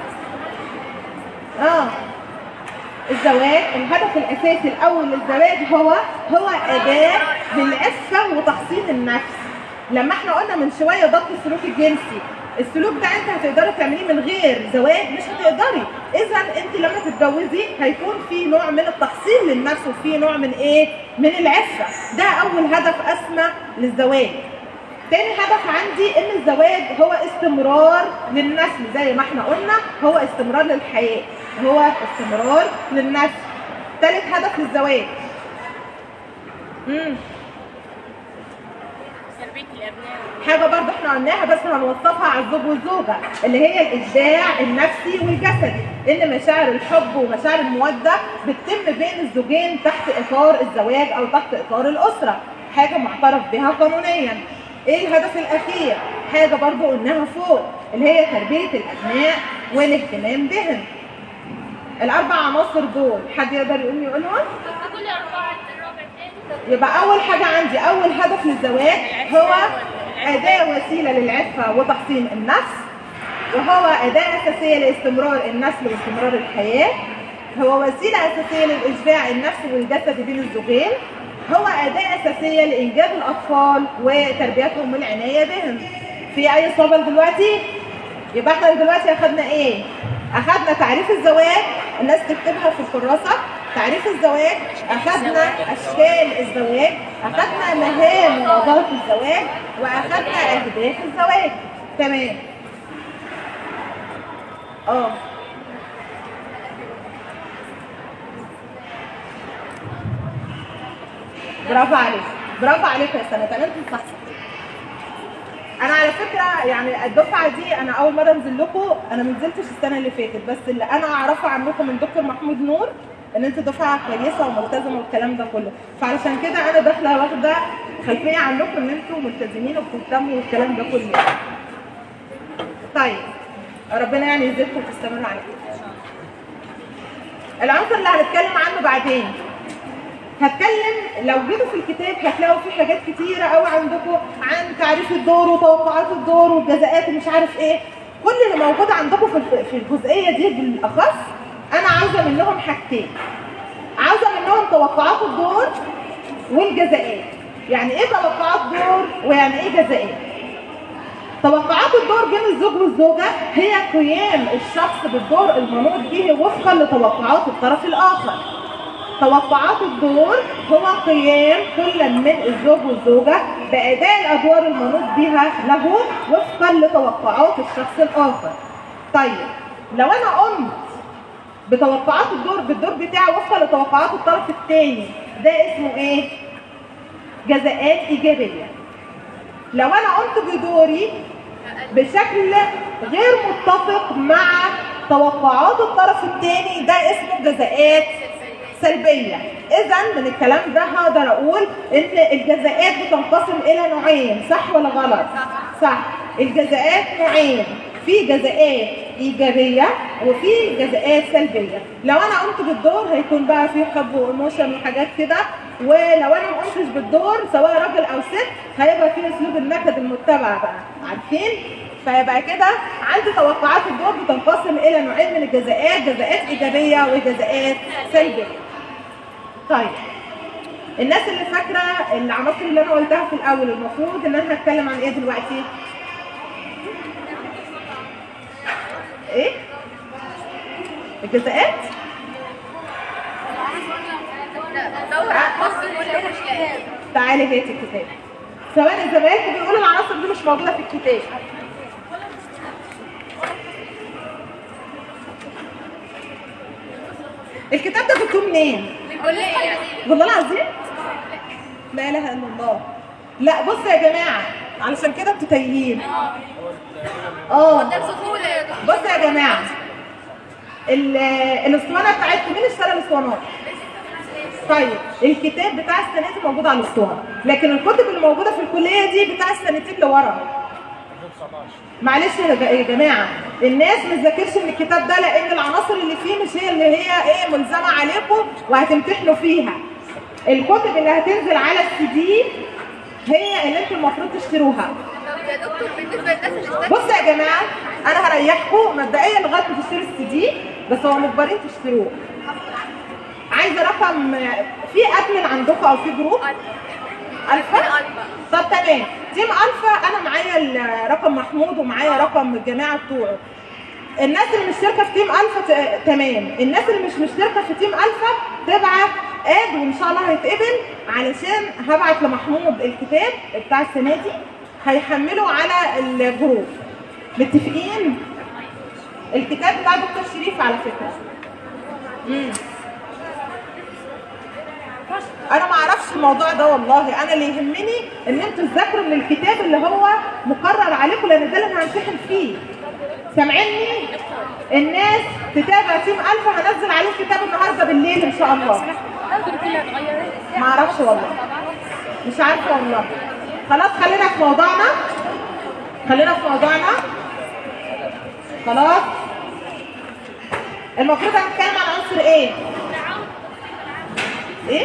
اه الزواج الهدف الاساسي الاول للزواج هو هو اداه للعفه وتحصين النفس لما احنا قلنا من شويه ضبط السلوك الجنسي السلوك ده انت هتقدري تعمليه من غير زواج مش هتقدري اذا انت لما تتجوزي هيكون في نوع من التحصين للنفس وفي نوع من ايه من العفه ده اول هدف اسمى للزواج تاني هدف عندي ان الزواج هو استمرار للنسل زي ما احنا قلنا هو استمرار للحياة هو استمرار للنسل تالت هدف للزواج امم تربية تربيه الابناء حاجه برضه احنا قلناها بس هنوصفها على الزوج والزوجه اللي هي الاشباع النفسي والجسدي ان مشاعر الحب ومشاعر الموده بتتم بين الزوجين تحت اطار الزواج او تحت اطار الاسره حاجه معترف بها قانونيا ايه الهدف الاخير حاجه برضه قلناها فوق اللي هي تربيه الابناء والاهتمام بهم الاربع عناصر دول حد يقدر يقوم يقولهم كل اربعه الرابع الثاني يبقى اول حاجه عندي اول هدف للزواج هو اداه وسيله للعفه وتحصين النفس وهو اداه اساسيه لاستمرار النسل واستمرار الحياه هو وسيله اساسيه للاشباع النفسي والجسدي بين الزوجين هو اداه اساسيه لانجاب الاطفال وتربيتهم والعنايه بهم في اي صعوبه دلوقتي يبقى احنا دلوقتي اخدنا ايه اخدنا تعريف الزواج الناس تكتبها في الكراسه تعريف الزواج اخدنا اشكال الزواج اخدنا مهام ووظائف الزواج واخدنا اهداف الزواج تمام اه برافو عليك برافو عليك يا سنه انت صح انا على فكره يعني الدفعه دي انا اول مره انزل لكم انا ما نزلتش السنه اللي فاتت بس اللي انا اعرفه عنكم من دكتور محمود نور ان انتوا دفعه كويسه وملتزمه والكلام ده كله فعلشان كده انا داخله واخده خلفيه عنكم ان انتوا ملتزمين وبتهتموا والكلام ده كله طيب ربنا يعني يزيدكم وتستمروا على كده العنصر اللي هنتكلم عنه بعدين هتكلم لو جيتوا في الكتاب هتلاقوا في حاجات كتيره قوي عندكم عن تعريف الدور وتوقعات الدور والجزاءات ومش عارف ايه كل اللي موجود عندكم في الف- في الجزئيه دي بالاخص انا عاوزه منهم حاجتين عاوزه منهم توقعات الدور والجزاءات يعني ايه توقعات دور ويعني ايه جزاءات توقعات الدور بين الزوج والزوجة هي قيام الشخص بالدور المنوط به وفقا لتوقعات الطرف الآخر توقعات الدور هو قيام كل من الزوج والزوجة بأداء الأدوار المنوط بها له وفقا لتوقعات الشخص الآخر طيب لو أنا قمت بتوقعات الدور بالدور بتاعي وفقا لتوقعات الطرف الثاني ده اسمه ايه؟ جزاءات إيجابية لو أنا قمت بدوري بشكل غير متفق مع توقعات الطرف الثاني ده اسمه جزاءات سلبيه اذا من الكلام ده هقدر اقول ان الجزاءات بتنقسم الى نوعين صح ولا غلط صح الجزاءات نوعين في جزاءات ايجابيه وفي جزاءات سلبيه لو انا قمت بالدور هيكون بقى في حب وايموشن وحاجات كده ولو انا ما قمتش بالدور سواء راجل او ست هيبقى في اسلوب النكد المتبع بقى عارفين فيبقى كده عندي توقعات الدور بتنقسم الى نوعين من الجزاءات جزاءات ايجابيه وجزاءات سلبيه طيب الناس اللي فاكره العناصر اللي انا قلتها في الاول المفروض ان انا هتكلم عن ايه دلوقتي ايه الجزاءات تعالي هاتي الكتاب ثواني زمايلكم بيقولوا العناصر دي مش موجوده في الكتاب الكتاب ده جبتوه منين؟ والله العظيم لا اله الا الله لا بصوا يا جماعه علشان كده انتوا تايهين اه بصوا يا جماعه ال- الاسطوانه بتاعتكم مين اشترى الاسطوانات؟ طيب الكتاب بتاع السنه دي موجود على الاسطوانه لكن الكتب اللي موجوده في الكليه دي بتاع السنتين اللي ورا 2019 معلش يا ج- يا جماعه الناس ما تذاكرش من الكتاب ده لان العناصر اللي فيه مش هي اللي هي ايه ملزمه عليكم وهتمتحنوا فيها الكتب اللي هتنزل على السي دي هي اللي انتوا المفروض تشتروها يا دكتور بالنسبه للناس اللي بصوا يا جماعه انا هريحكم مبدئيا لغايه ما تشتروا السي دي بس هو مجبرين تشتروه عايزه رقم في ادمن عندكم او في جروب الفا طب تمام تيم الفا انا معايا ال- رقم محمود ومعايا رقم الجماعه بتوعه الناس اللي مشتركه في تيم الفا ت- تمام الناس اللي مش مشتركه في تيم الفا تبعت اد وان شاء الله هيتقبل علشان هبعت لمحمود الكتاب بتاع السنه دي هيحمله على الجروب متفقين الكتاب بتاع دكتور شريف على فكره امم انا ما اعرفش الموضوع ده والله انا اللي يهمني ان انتوا تذاكروا من الكتاب اللي هو مقرر عليكم لان ده اللي انا همتحن فيه سامعيني الناس تتابع تيم الفا هنزل عليه كتاب النهارده بالليل ان شاء الله الألجوريثم كلها اتغيرت ما اعرفش والله مش عارفه والله خلاص خلينا في موضوعنا خلينا في موضوعنا خلاص المفروض هنتكلم عن عنصر ايه ايه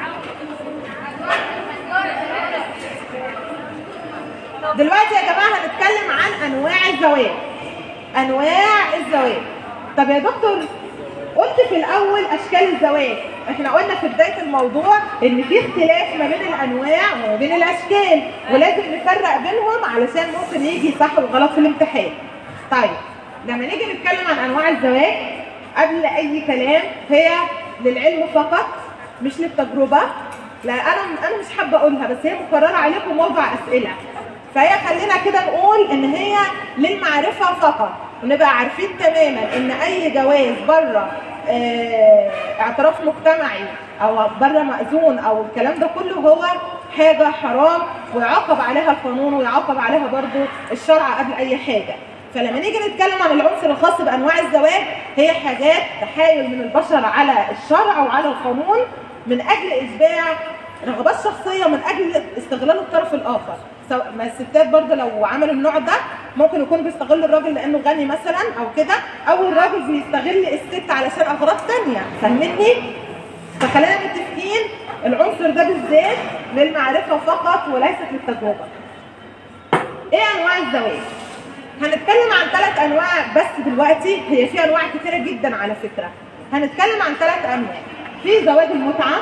دلوقتي يا جماعه هنتكلم عن انواع الزواج انواع الزواج طب يا دكتور قلت في الاول اشكال الزواج احنا قلنا في بدايه الموضوع ان في اختلاف ما بين الانواع وما بين الاشكال ولازم نفرق بينهم علشان ممكن يجي صح وغلط في الامتحان طيب لما نيجي نتكلم عن انواع الزواج قبل اي كلام هي للعلم فقط مش للتجربه لا انا انا مش حابه اقولها بس هي مقرره عليكم موضوع اسئله فهي خلينا كده نقول ان هي للمعرفه فقط ونبقى عارفين تماما ان اي جواز بره آه، اعتراف مجتمعي او بره مأذون او الكلام ده كله هو حاجه حرام ويعاقب عليها القانون ويعاقب عليها برضو الشرع قبل اي حاجه فلما نيجي نتكلم عن العنصر الخاص بانواع الزواج هي حاجات تحايل من البشر على الشرع وعلى القانون من اجل اشباع رغبات شخصيه من اجل استغلال الطرف الاخر سواء ما الستات برضه لو عملوا النوع ده ممكن يكون بيستغل الراجل لانه غني مثلا او كده او الراجل بيستغل الست علشان اغراض تانية فاهمني فخلينا متفقين العنصر ده بالذات للمعرفه فقط وليست للتجربه ايه انواع الزواج هنتكلم عن ثلاث انواع بس دلوقتي هي في انواع كتيره جدا على فكره هنتكلم عن ثلاث انواع في زواج المتعه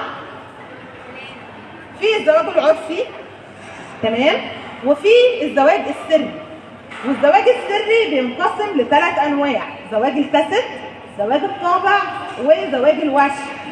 في الزواج العرفي تمام وفي الزواج السري والزواج السري بينقسم لثلاث انواع زواج الكاسيت زواج الطابع وزواج الوش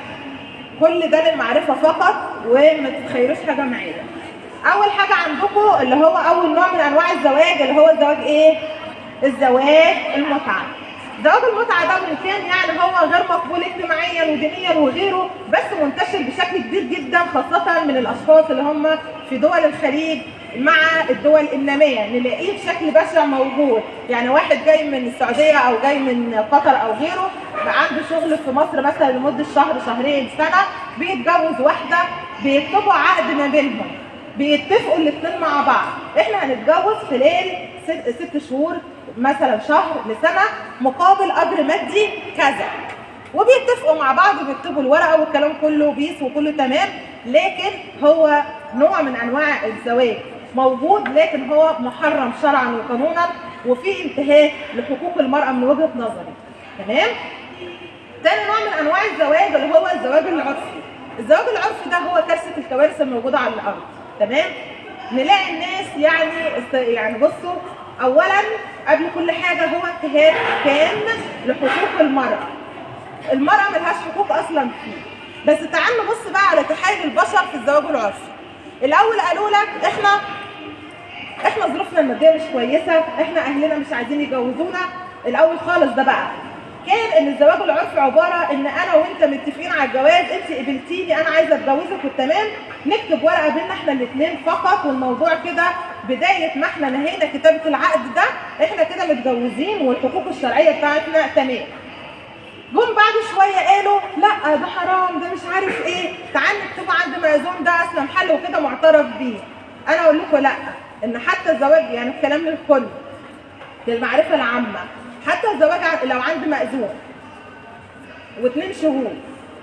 كل ده للمعرفه فقط وما تتخيلوش حاجه معايا اول حاجه عندكم اللي هو اول نوع من انواع الزواج اللي هو الزواج ايه الزواج المتعه زواج المتعه ده من كان يعني هو غير مقبول اجتماعيا ودينيا وغيره بس منتشر بشكل كبير جدا خاصه من الاشخاص اللي هم في دول الخليج مع الدول الناميه نلاقيه بشكل بشع موجود يعني واحد جاي من السعوديه او جاي من قطر او غيره عنده شغل في مصر مثلا لمده شهر شهرين سنه بيتجوز واحده بيكتبوا عقد ما بينهم بيتفقوا الاثنين مع بعض احنا هنتجوز خلال ست, ست شهور مثلا شهر لسنه مقابل اجر مادي كذا وبيتفقوا مع بعض وبيكتبوا الورقه والكلام كله بيس وكله تمام لكن هو نوع من انواع الزواج موجود لكن هو محرم شرعا وقانونا وفي انتهاك لحقوق المراه من وجهه نظري تمام تاني نوع من انواع الزواج اللي هو الزواج العرفي الزواج العرفي ده هو كارثه الكوارث الموجوده على الارض تمام نلاقي الناس يعني است... يعني بصوا اولا قبل كل حاجه هو انتهاك كان لحقوق المراه المراه ملهاش حقوق اصلا فيه بس تعال نبص بقى على تحايل البشر في الزواج العرفي الاول قالوا لك احنا احنا ظروفنا الماديه مش كويسه احنا اهلنا مش عايزين يجوزونا الاول خالص ده بقى كان ان الزواج العرفي عباره ان انا وانت متفقين على الجواز انت قبلتيني انا عايزه اتجوزك والتمام نكتب ورقه بينا احنا الاثنين فقط والموضوع كده بدايه ما احنا نهينا كتابه العقد ده احنا كده متجوزين والحقوق الشرعيه بتاعتنا تمام جم بعد شويه قالوا لا ده حرام ده مش عارف ايه تعال نكتبه عند مأذون ده اصلا محل وكده معترف بيه انا اقول لكم لا ان حتى الزواج يعني الكلام للكل للمعرفه العامه حتى الزواج ع- لو عند مأذون واثنين شهود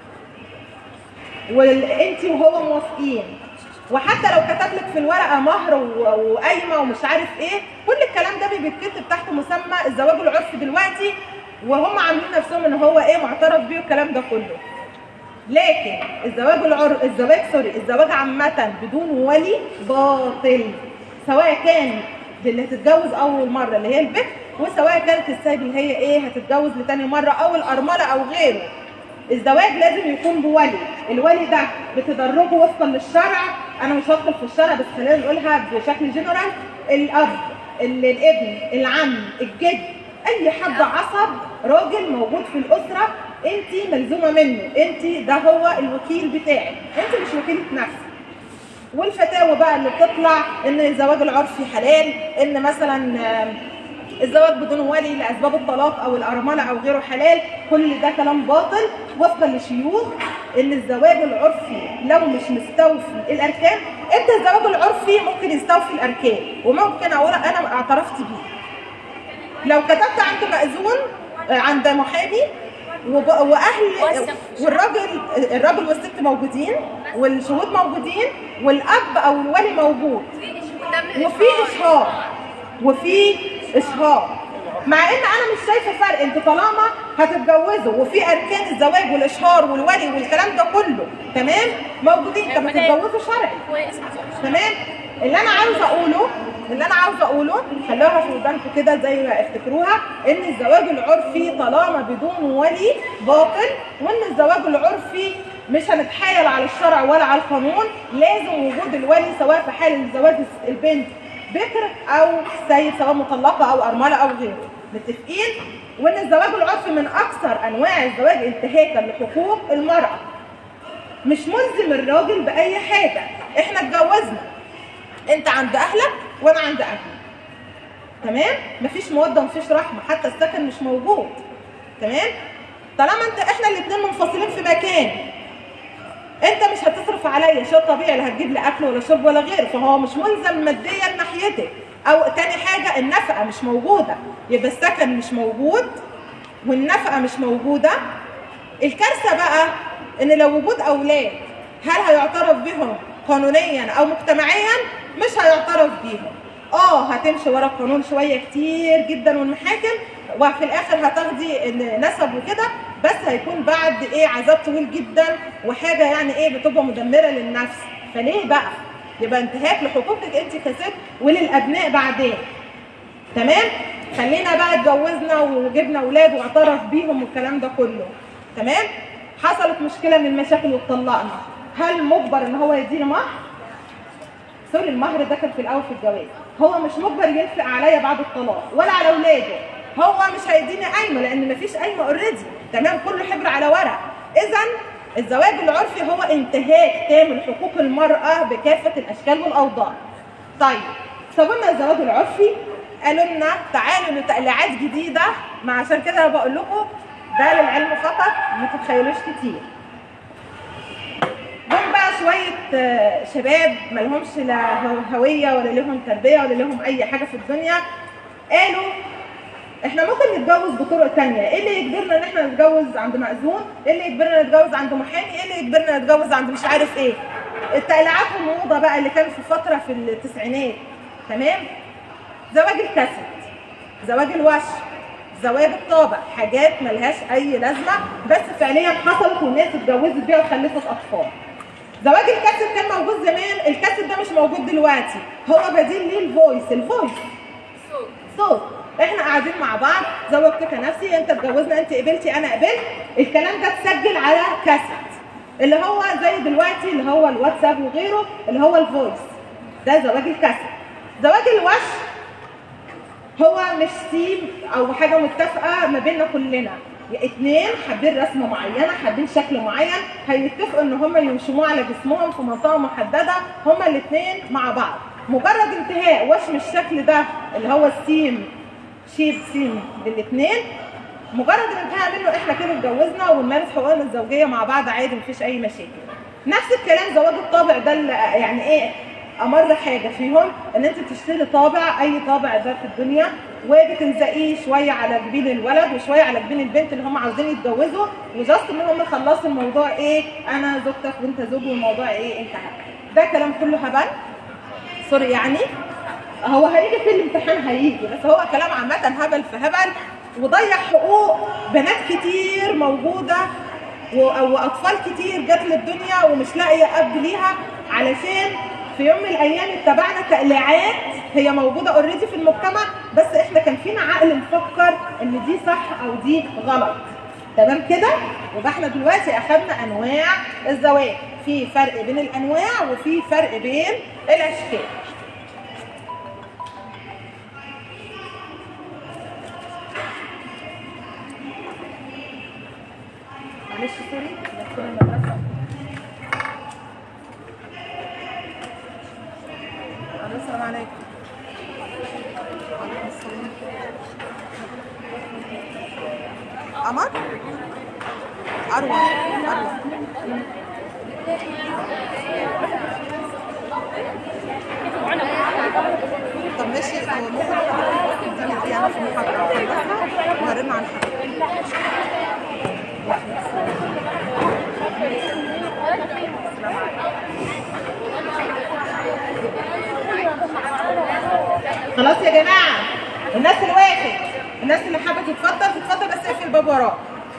وانت وهو موافقين وحتى لو كتب لك في الورقه مهر و- وقايمه ومش عارف ايه كل الكلام ده بيتكتب تحت مسمى الزواج العرفي دلوقتي وهم عاملين نفسهم ان هو ايه معترف بيه والكلام ده كله لكن الزواج العر... الزواج سوري الزواج عامة بدون ولي باطل سواء كان اللي هتتجوز أول مرة اللي هي البكر وسواء كانت السيد اللي هي إيه هتتجوز لتاني مرة أو الأرملة أو غيره الزواج لازم يكون بولي الولي ده بتدرجه وفقا للشرع انا مش هدخل في الشرع بس خلينا نقولها بشكل جنرال الاب ال- الابن العم الجد اي حد عصب راجل موجود في الاسره انت ملزومه منه انت ده هو الوكيل بتاعك انت مش وكيله نفسك والفتاوى بقى اللي بتطلع ان الزواج العرفي حلال ان مثلا آم، الزواج بدون ولي لاسباب الطلاق او الارمله او غيره حلال كل ده كلام باطل وفقا لشيوخ ان الزواج العرفي لو مش مستوفي الاركان انت الزواج العرفي ممكن يستوفي الاركان وممكن اقول انا اعترفت بيه لو كتبت عند مأذون آه، عند محامي وب- واهل واثق. والراجل الراجل والست موجودين والشهود موجودين والاب او الولي موجود وفي اشهار وفي اشهار مع ان انا مش شايفه فرق انت طالما هتتجوزوا وفي اركان الزواج والاشهار والولي والكلام ده كله تمام موجودين طب ما تتجوزوا شرعي كويس تمام اللي انا عاوزه اقوله اللي انا عاوزه اقوله خلوها في ودانكم كده زي ما افتكروها ان الزواج العرفي طالما بدون ولي باطل وان الزواج العرفي مش هنتحايل على الشرع ولا على القانون لازم وجود الولي سواء في حال زواج البنت بكر او سيد سواء مطلقه او ارمله او غيره متفقين وان الزواج العرفي من اكثر انواع الزواج انتهاكا لحقوق المراه مش ملزم الراجل باي حاجه احنا اتجوزنا انت عند اهلك وانا عند اهلي تمام مفيش موده ومفيش رحمه حتى السكن مش موجود تمام طالما انت احنا الاثنين منفصلين في مكان انت مش هتصرف عليا شيء طبيعي لا هتجيب لي اكل ولا شرب ولا غيره فهو مش ملزم ماديا ناحيتك او تاني حاجه النفقه مش موجوده يبقى السكن مش موجود والنفقه مش موجوده الكارثه بقى ان لو وجود اولاد هل هيعترف بهم قانونيا او مجتمعيا مش هيعترف بيهم اه هتمشي ورا القانون شويه كتير جدا والمحاكم وفي الاخر هتاخدي إن نسب وكده بس هيكون بعد ايه عذاب طويل جدا وحاجه يعني ايه بتبقى مدمره للنفس فليه بقى يبقى انتهاك لحقوقك انت كست وللابناء بعدين تمام خلينا بقى اتجوزنا وجبنا اولاد واعترف بيهم والكلام ده كله تمام حصلت مشكله من المشاكل واتطلقنا هل مجبر ان هو يديني مهر سوري المهر ده كان في الاول في الجواز هو مش مجبر ينفق عليا بعد الطلاق ولا على اولاده هو مش هيديني قايمه لان مفيش قايمه اوريدي تمام كله حبر على ورق اذا الزواج العرفي هو انتهاك تام لحقوق المراه بكافه الاشكال والاوضاع طيب سابوا لنا الزواج العرفي قالوا لنا تعالوا لتقليعات جديده ما عشان كده انا بقول لكم ده للعلم فقط ما تتخيلوش كتير جم بقى شويه آه، شباب ما لهمش لا هو- هويه ولا لهم تربيه ولا لهم اي حاجه في الدنيا قالوا احنا ممكن نتجوز بطرق تانية ايه اللي يجبرنا ان احنا نتجوز عند مأذون ايه اللي يجبرنا نتجوز عند محامي ايه اللي يجبرنا نتجوز عند مش عارف ايه التقليعات والموضه بقى اللي كانت في فتره في التسعينات تمام زواج الكاسيت زواج الوش زواج الطابع حاجات ملهاش اي لازمه بس فعليا حصلت والناس اتجوزت بيها وخلفت اطفال زواج الكاسيت كان موجود زمان الكاسيت ده مش موجود دلوقتي هو بديل ليه الفويس الفويس صوت احنا قاعدين مع بعض زوجتك نفسي انت اتجوزنا انت قبلتي انا قبلت الكلام ده اتسجل على كاسيت اللي هو زي دلوقتي اللي هو الواتساب وغيره اللي هو الفويس ده زواج الكاسيت زواج الوش هو مش سيم او حاجه متفقه ما بيننا كلنا اتنين حابين رسمه معينه حابين شكل معين هيتفقوا ان هم يرسموه على جسمهم في منطقه محدده هما الاثنين مع بعض مجرد انتهاء وشم الشكل ده اللي هو السيم شيب سيم للاثنين مجرد الانتهاء منه احنا كده اتجوزنا ونمارس حقوقنا الزوجيه مع بعض عادي مفيش اي مشاكل نفس الكلام زواج الطابع ده اللي يعني ايه امر حاجه فيهم ان انت تشتري طابع اي طابع ده في الدنيا وبتلزقيه شويه على جبين الولد وشويه على جبين البنت اللي هم عاوزين يتجوزوا وجاست ان هم خلصوا الموضوع ايه انا زوجتك وانت زوجي والموضوع ايه انتهى ده كلام كله هبل سوري يعني هو هيجي في الامتحان هيجي بس هو كلام عامة هبل في هبل وضيع حقوق بنات كتير موجودة و- واطفال كتير جت للدنيا ومش لاقيه اب ليها علشان في يوم من الايام اتبعنا تقليعات هي موجوده اوريدي في المجتمع بس احنا كان فينا عقل نفكر ان دي صح او دي غلط تمام كده يبقى احنا دلوقتي اخدنا انواع الزواج في فرق بين الانواع وفي فرق بين الاشكال سوري دكتور المدرسه الو السلام عليكم وعليكم السلام. قمر اروى اروى طب ماشي هو ممكن حضرتك تديني دي انا في المحاضره اخلصها وهرن على حضرتك خلاص يا جماعه الناس اللي واقفه الناس اللي حابه تتفضل تتفضل بس اقفل الباب وراك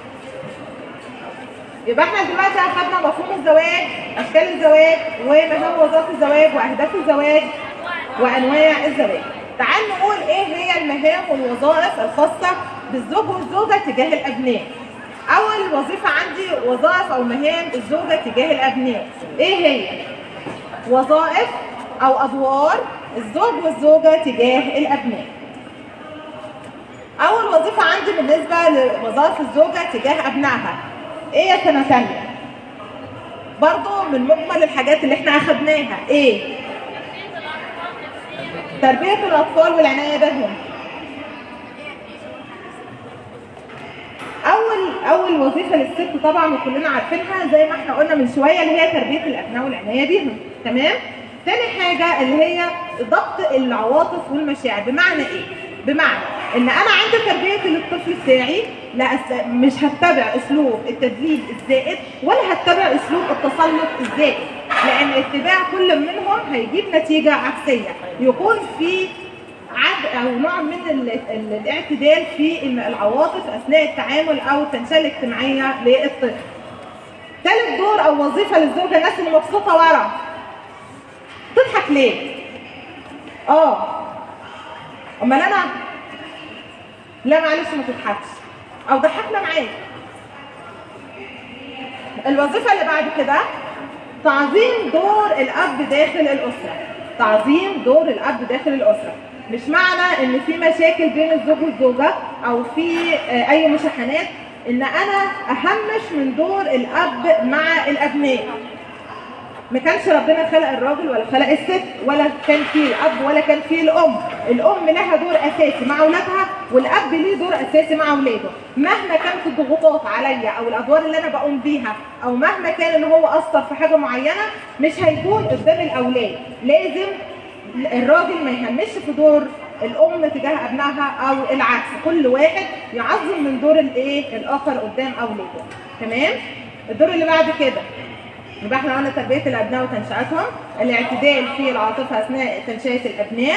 يبقى احنا دلوقتي اخدنا مفهوم الزواج اشكال الزواج وما هو وظائف الزواج واهداف الزواج وانواع الزواج تعال نقول ايه هي المهام والوظائف الخاصه بالزوج والزوجه تجاه الابناء اول وظيفه عندي وظائف او مهام الزوجه تجاه الابناء ايه هي وظائف او ادوار الزوج والزوجه تجاه الابناء اول وظيفه عندي بالنسبه لوظائف الزوجه تجاه ابنائها ايه يا سنه ثانيه برضو من مجمل الحاجات اللي احنا اخدناها ايه تربيه الاطفال والعنايه بهم اول اول وظيفه للست طبعا وكلنا عارفينها زي ما احنا قلنا من شويه اللي هي تربيه الابناء والعنايه بيهم تمام تاني حاجه اللي هي ضبط العواطف والمشاعر بمعنى ايه بمعنى ان انا عند تربيه للطفل بتاعي لا أس... مش هتبع اسلوب التدليل الزائد ولا هتبع اسلوب التسلط الزائد لان اتباع كل منهم هيجيب نتيجه عكسيه يكون في عد او نوع من ال... ال... الاعتدال في العواطف اثناء التعامل او التنشئه الاجتماعيه للطفل. ثالث دور او وظيفه للزوجه الناس اللي مبسوطه ورا تضحك ليه؟ اه امال انا لا معلش ما تضحكش او ضحكنا معاك الوظيفه اللي بعد كده تعظيم دور الاب داخل الاسره تعظيم دور الاب داخل الاسره مش معنى ان في مشاكل بين الزوج والزوجه او في آه، اي مشاحنات ان انا اهمش من دور الاب مع الابناء ما كانش ربنا خلق الراجل ولا خلق الست ولا كان فيه الاب ولا كان فيه الام الام لها دور اساسي مع اولادها والاب ليه دور اساسي مع اولاده مهما كانت الضغوطات عليا او الادوار اللي انا بقوم بيها او مهما كان ان هو اثر في حاجه معينه مش هيكون قدام الاولاد لازم الراجل ما يهمش في دور الام تجاه ابنائها او العكس كل واحد يعظم من دور الايه الاخر قدام اولاده تمام الدور اللي بعد كده يبقى احنا قلنا تربيه الابناء وتنشئتهم الاعتدال في العاطفه اثناء تنشئه الابناء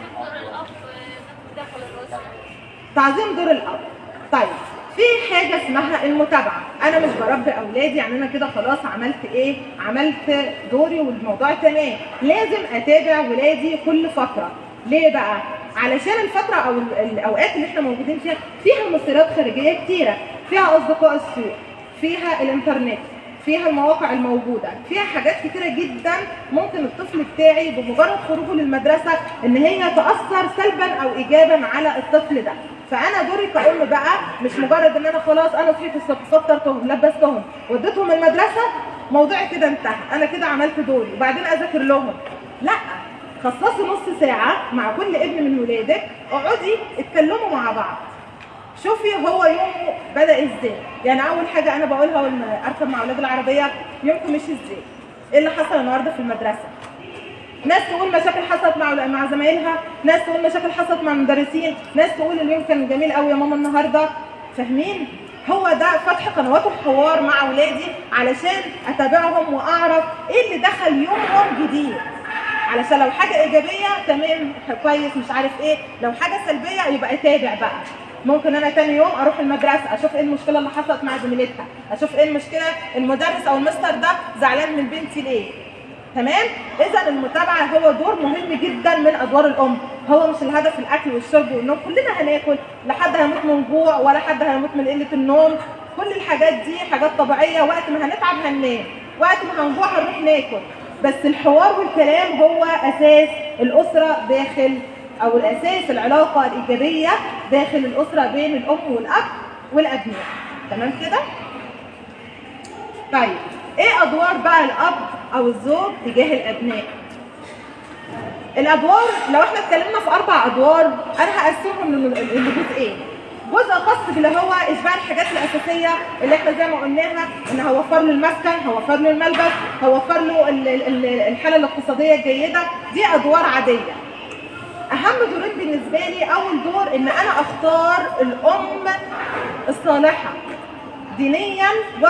تعظيم دور الاب طيب في حاجه اسمها المتابعه انا مش بربي اولادي يعني انا كده خلاص عملت ايه عملت دوري والموضوع تمام لازم اتابع ولادي كل فتره ليه بقى علشان الفتره او ال- الاوقات اللي احنا موجودين فيها فيها مثيرات خارجيه كتيره فيها اصدقاء السوء فيها الانترنت فيها المواقع الموجودة فيها حاجات كتيرة جدا ممكن الطفل بتاعي بمجرد خروجه للمدرسة ان هي تأثر سلبا او ايجابا على الطفل ده فانا دوري كأم بقى مش مجرد ان انا خلاص انا صحيت الصبح فطرتهم لبستهم وديتهم المدرسة موضوعي كده انتهى انا كده عملت دوري وبعدين اذاكر لهم لا خصصي نص ساعة مع كل ابن من ولادك اقعدي اتكلموا مع بعض شوفي هو يومه بدا ازاي يعني اول حاجه انا بقولها وانا اركب مع اولاد العربيه يومكم مشي ازاي ايه اللي حصل النهارده في المدرسه ناس تقول مشاكل حصلت مع مع زمايلها ناس تقول مشاكل حصلت مع المدرسين ناس تقول اليوم كان جميل قوي يا ماما النهارده فاهمين هو ده فتح قنوات الحوار مع اولادي علشان اتابعهم واعرف ايه اللي دخل يومهم جديد علشان لو حاجه ايجابيه تمام كويس مش عارف ايه لو حاجه سلبيه يبقى اتابع بقى ممكن انا تاني يوم اروح المدرسه اشوف ايه المشكله اللي حصلت مع زميلتها اشوف ايه المشكله المدرس او المستر ده زعلان من بنتي ليه تمام اذا المتابعه هو دور مهم جدا من ادوار الام هو مش الهدف الاكل والشرب والنوم كلنا هناكل لا حد هيموت من جوع ولا حد هيموت من قله النوم كل الحاجات دي حاجات طبيعيه وقت ما هنتعب هننام وقت ما هنجوع هنروح ناكل بس الحوار والكلام هو اساس الاسره داخل او الاساس العلاقه الايجابيه داخل الاسره بين الام والاب والابناء تمام كده طيب ايه ادوار بقى الاب او الزوج تجاه الابناء الادوار لو احنا اتكلمنا في اربع ادوار انا هقسمهم ل- لجزئين جزء خاص باللي هو اشباع الحاجات الاساسيه اللي احنا زي ما قلناها ان هوفر له المسكن هوفر له الملبس هوفر له ال- ال- ال- الحاله الاقتصاديه الجيده دي ادوار عاديه اهم دورين بالنسبه لي اول دور ان انا اختار الام الصالحه دينيا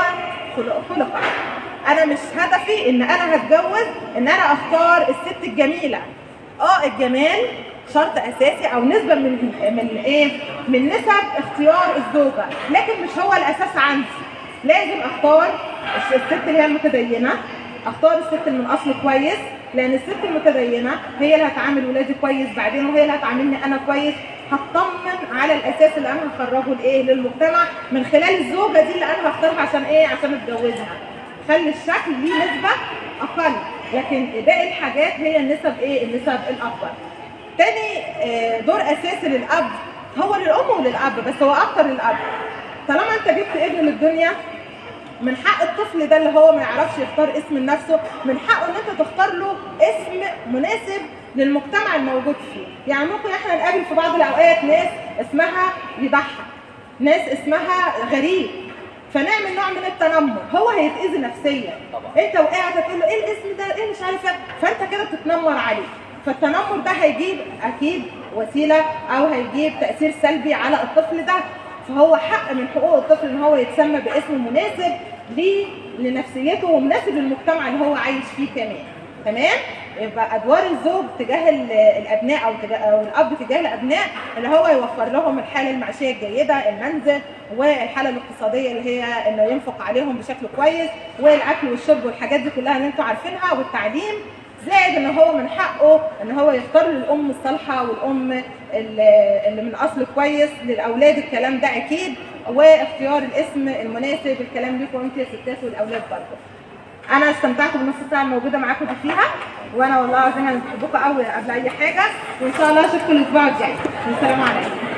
وخلقا انا مش هدفي ان انا هتجوز ان انا اختار الست الجميله اه الجمال شرط اساسي او نسبه من من ايه من نسب اختيار الزوجه لكن مش هو الاساس عندي لازم اختار الست اللي هي المتدينه اختار الست اللي من اصل كويس لان الست المتدينه هي اللي هتعامل ولادي كويس بعدين وهي اللي هتعاملني انا كويس هطمن على الاساس اللي انا هخرجه لايه للمجتمع من خلال الزوجه دي اللي انا هختارها عشان ايه عشان اتجوزها خلي الشكل ليه نسبه اقل لكن باقي الحاجات هي النسب ايه النسب الاكبر تاني آه، دور اساسي للاب هو للام وللاب بس هو اكتر للاب طالما انت جبت ابن للدنيا من حق الطفل ده اللي هو ما يعرفش يختار اسم لنفسه من حقه ان انت تختار له اسم مناسب للمجتمع الموجود فيه يعني ممكن احنا نقابل في بعض الاوقات ناس اسمها يضحك ناس اسمها غريب فنعمل نوع من التنمر هو هيتاذي نفسيا طبعا. انت وقعت تقول له ايه الاسم ده ايه مش عارف ايه فانت كده بتتنمر عليه فالتنمر ده هيجيب اكيد وسيله او هيجيب تاثير سلبي على الطفل ده فهو حق من حقوق الطفل ان هو يتسمى باسم مناسب ليه لنفسيته ومناسب للمجتمع اللي هو عايش فيه كمان تمام يبقى ادوار الزوج تجاه ال- الابناء او تجاه او الاب تجاه الابناء اللي هو يوفر لهم الحاله المعيشيه الجيده المنزل والحاله الاقتصاديه اللي هي انه ينفق عليهم بشكل كويس والاكل والشرب والحاجات دي كلها اللي انتوا عارفينها والتعليم زائد ان هو من حقه ان هو يختار الام الصالحه والام اللي اللي من اصل كويس للاولاد الكلام ده اكيد واختيار الاسم المناسب الكلام ليكم انتوا يا ستات والاولاد برضه انا استمتعت بالنص ساعه الموجوده معاكم دي فيها وانا والله العظيم انا بحبكم قوي قبل اي حاجه وان شاء الله اشوفكم الاسبوع الجاي والسلام عليكم